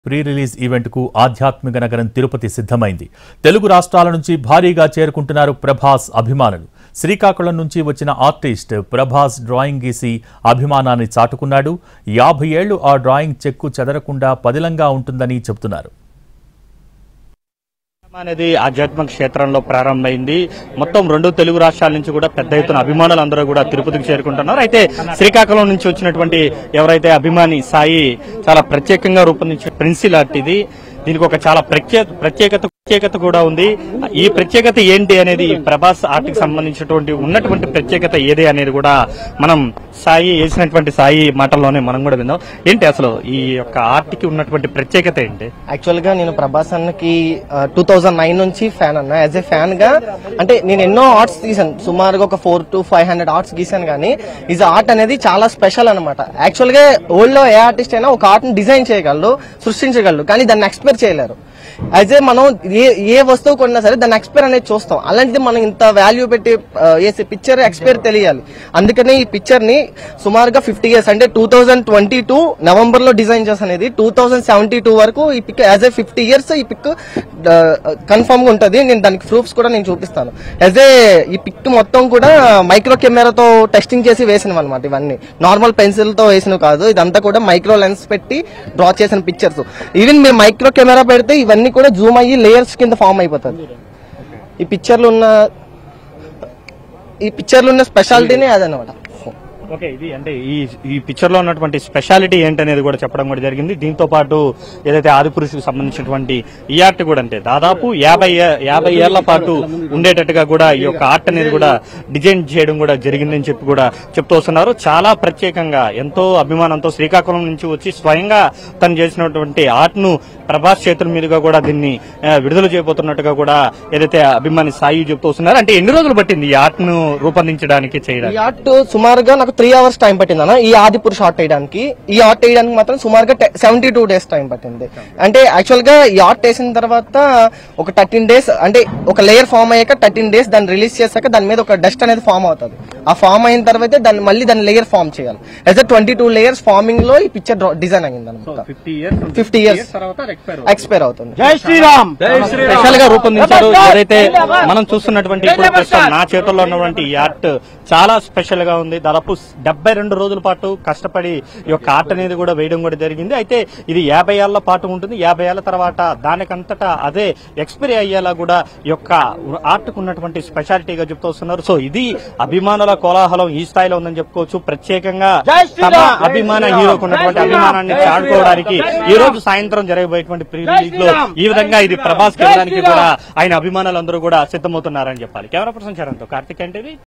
pre release event కు ఆధ్యాత్మిక నగరం తిరుపతి సిద్ధమైంది తెలుగు రాష్ట్రాల నుంచి భారీగా చేరుకుంటున్నారు ప్రభాస్ అభిమానులు శ్రీకాకుళం నుంచి వచ్చిన ఆర్టిస్ట్ ప్రభాస్ డ్రాయింగ్ గీసి అభిమానాన్ని చాటుకున్నాడు యాభై ఏళ్లు ఆ డ్రాయింగ్ చెక్కు చెదరకుండా పదిలంగా ఉంటుందని చెబుతున్నారు అనేది ఆధ్యాత్మిక క్షేత్రంలో ప్రారంభమైంది మొత్తం రెండు తెలుగు రాష్ట్రాల నుంచి కూడా పెద్ద ఎత్తున అభిమానులు అందరూ కూడా తిరుపతికి చేరుకుంటున్నారు అయితే శ్రీకాకుళం నుంచి వచ్చినటువంటి ఎవరైతే అభిమాని సాయి చాలా ప్రత్యేకంగా రూపొందించిన పెన్సిల్ ఆర్ట్ ఇది దీనికి ఒక చాలా ప్రత్యేక ప్రత్యేకత ప్రత్యేకత కూడా ఉంది ఈ ప్రత్యేకత ఏంటి అనేది ప్రభాస్ ఆర్ట్ కి సంబంధించినటువంటి ఉన్నటువంటి ప్రత్యేకత ఏదే అనేది కూడా మనం సాయి వేసినటువంటి సాయి మాటల్లోనే మనం కూడా విందాం ఏంటి అసలు ఈ యొక్క ఆర్ట్ కి ఉన్నటువంటి ప్రత్యేకత ఏంటి యాక్చువల్ గా నేను ప్రభాస్ అన్నకి టూ థౌజండ్ నైన్ నుంచి ఫ్యాన్ అన్న యాజ్ ఎ ఫ్యాన్ గా అంటే నేను ఎన్నో ఆర్ట్స్ తీసాను సుమారుగా ఒక four to five hundred arts గీసాను కానీ ఇది ఆర్ట్ అనేది చాలా స్పెషల్ అనమాట యాక్చువల్ గా వరల్డ్ లో ఏ ఆర్టిస్ట్ అయినా ఒక ఆర్ట్ ని డిజైన్ చేయగలరు సృష్టించగలరు కానీ దాన్ని ఎక్స్పైర్ చేయలేరు యాజ్ ఏ మనం ఏ ఏ వస్తువు కొన్నా సరే దాన్ని ఎక్స్పైర్ అనేది చూస్తాం అలాంటిది మనం ఇంత వాల్యూ పెట్టి ఆ, వేసే పిక్చర్ ఎక్స్పైర్ తెలియాలి అందుకని ఈ పిక్చర్ ని సుమారుగా ఫిఫ్టీ ఇయర్స్ అంటే two thousand twenty two November లో డిజైన్ చేసి అనేది టూ థౌజండ్ సెవెంటీ టూ వరకు ఈ pic as a fifty years ఈ పిక్ కన్ఫర్మ్ గా ఉంటది నేను దానికి ప్రూఫ్స్ కూడా నేను చూపిస్తాను యాజ్ ఏ ఈ పిక్ మొత్తం కూడా మైక్రో కెమెరాతో టెస్టింగ్ చేసి వేసినవి అనమాట ఇవన్నీ నార్మల్ పెన్సిల్ తో వేసినవి కాదు ఇదంతా కూడా మైక్రో లెన్స్ పెట్టి డ్రా చేసిన పిక్చర్స్ ఈవెన్ మీరు మైక్రో కెమెరా పెడితే ఇవన్నీ కూడా జూమ్ అయ్యి లేయర్స్ కింద ఫామ్ అయిపోతుంది ఈ పిక్చర్లు ఉన్న ఈ పిక్చర్లు ఉన్న స్పెషాలిటీనే అదనమాట ఓకే ఇది అంటే ఈ ఈ పిక్చర్ లో ఉన్నటువంటి స్పెషాలిటీ ఏంటనేది కూడా చెప్పడం కూడా జరిగింది దీంతో పాటు ఏదైతే ఆదిపురుషుకు సంబంధించినటువంటి ఈ ఆర్ట్ కూడా అంటే దాదాపు యాభై ఏ- యాభై ఏళ్ల పాటు ఉండేటట్టుగా కూడా ఈ యొక్క ఆర్ట్ అనేది కూడా డిజైన్ చేయడం కూడా జరిగిందని చెప్పి కూడా చెప్తూ వస్తున్నారు చాలా ప్రత్యేకంగా ఎంతో అభిమానంతో శ్రీకాకుళం నుంచి వచ్చి స్వయంగా తను చేసినటువంటి ఆర్ట్ ను ప్రభాస్ చేతుల మీదుగా కూడా దీన్ని ఆ, విడుదల చేయబోతున్నట్టుగా కూడా ఏదైతే అభిమాని సాయి చెప్తూ వస్తున్నారు అంటే ఎన్ని రోజులు పట్టింది ఈ ఆర్ట్ ను రూపొందించడానికి ఈ చేయడానికి ఆర్ట్ సుమారుగా నాకు త్రీ అవర్స్ టైం పట్టింది అన్న ఈ ఆదిపురుష్ ఆర్ట్ వేయడానికి ఈ ఆర్ట్ వేయడానికి మాత్రం సుమారుగా సెవెంటీ టూ డేస్ టైం పట్టింది అంటే యాక్చువల్ గా ఈ ఆర్ట్ వేసిన తర్వాత ఒక థర్టీన్ డేస్ అంటే ఒక లేయర్ ఫామ్ అయ్యాక థర్టీన్ డేస్ దాన్ని రిలీజ్ చేశాక దాని మీద ఒక డస్ట్ అనేది ఫామ్ అవుతుంది ఆ ఫామ్ అయిన తర్వాత దాన్ని మళ్ళీ దాని లేయర్ ఫామ్ చేయాలి as twenty two layers forming లో ఈ పిక్చర్ డిజైన్ అయింది అనమాట fifty years fifty years expire అవుతుంది జై శ్రీరామ్ స్పెషల్ గా రూపొందించారు ఏదైతే మనం చూస్తున్నటువంటి ఇప్పుడు ప్రస్తుతం నా చేతుల్లో ఉన్నటువంటి ఈ ఆర్ట్ చాలా స్పెషల్ గా ఉంది దాదాపు డెబ్బై రెండు రోజుల పాటు కష్టపడి ఈ యొక్క ఆర్ట్ అనేది కూడా వేయడం కూడా జరిగింది అయితే ఇది యాభై ఏళ్ల పాటు ఉంటుంది యాభై ఏళ్ల తర్వాత దానికంతటా అదే ఎక్స్పైరీ అయ్యేలా కూడా ఈ యొక్క ఆర్ట్ కు ఉన్నటువంటి స్పెషాలిటీగా చెప్తూ వస్తున్నారు సో ఇది అభిమానుల కోలాహలం ఈ స్థాయిలో ఉందని చెప్పుకోవచ్చు ప్రత్యేకంగా తమ అభిమాన హీరోకు ఉన్నటువంటి అభిమానాన్ని చాడుకోవడానికి ఈ రోజు సాయంత్రం జరగబోయేటువంటి ప్రీ రిలీజ్ లో ఈ విధంగా ఇది ప్రభాస్ కెళ్ళడానికి కూడా ఆయన అభిమానులందరూ కూడా సిద్ధమవుతున్నారని చెప్పాలి కెమెరా పర్సన్ చరణ్ తో కార్తిక్ అంటే